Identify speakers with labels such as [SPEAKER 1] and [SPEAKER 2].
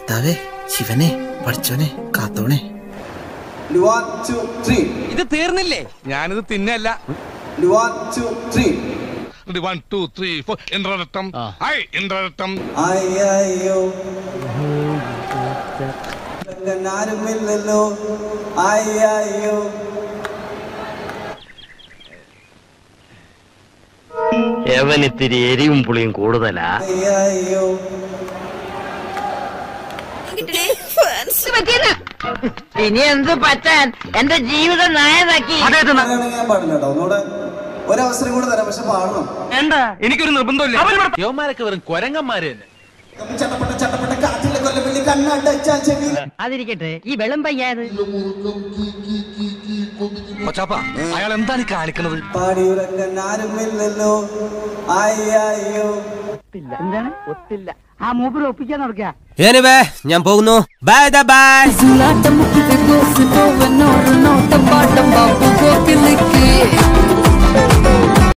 [SPEAKER 1] കർത്താവേ ശിവനെ പഠിച്ചോനെ കാത്തോണേ
[SPEAKER 2] One, two, three.
[SPEAKER 3] ഇത് തീർന്നില്ലേ ഞാനിത് തിന്നല്ല
[SPEAKER 2] One, two, three.
[SPEAKER 4] One two three four ഇന്ദ്രരത്തം ഐ ഇന്ദ്രരത്തം
[SPEAKER 2] അയ്യോ ആരുമില്ലല്ലോ അയ്യോ
[SPEAKER 5] എവനിത്തിരി എരിവും പുളിയും കൂടുതലാ
[SPEAKER 2] അയ്യോ
[SPEAKER 6] ഇനി എന്ത് പറ്റാൻ എന്റെ ജീവിതം നായതാക്കി
[SPEAKER 2] ഞാൻ പാടില്ല കേട്ടോ ഒന്നുകൂടെ ഒരവസരം കൂടെ തരാം പക്ഷെ പാടണം
[SPEAKER 3] എനിക്കൊരു നിർബന്ധമില്ല
[SPEAKER 7] യവന്മാരൊക്കെ വെറും കൊരങ്ങന്മാര് തന്നെ
[SPEAKER 2] ചട്ടപ്പെട്ട ചട്ടപ്പെട്ട കാറ്റിലെ കൊല്ലപ്പള്ളി കണ്ണടച്ചാ ചെവി
[SPEAKER 6] അതിരിക്കട്ടെ ഈ വെള്ളം പയ്യാത്
[SPEAKER 3] കൊച്ചാപ്പ അയാൾ എന്താണ് ഈ കാണിക്കുന്നത്
[SPEAKER 2] പാടിയുറക്കാൻ ആരുമില്ലല്ലോ അയ്യോ
[SPEAKER 6] എന്താണ് ഒത്തില്ല ആ മൂപ്പർ ഒപ്പിക്കാൻ നടക്കുക
[SPEAKER 1] ഞാൻ പോകുന്നു bye bye
[SPEAKER 8] Zulata mukive gosi, bowe noro, notam, batam, babu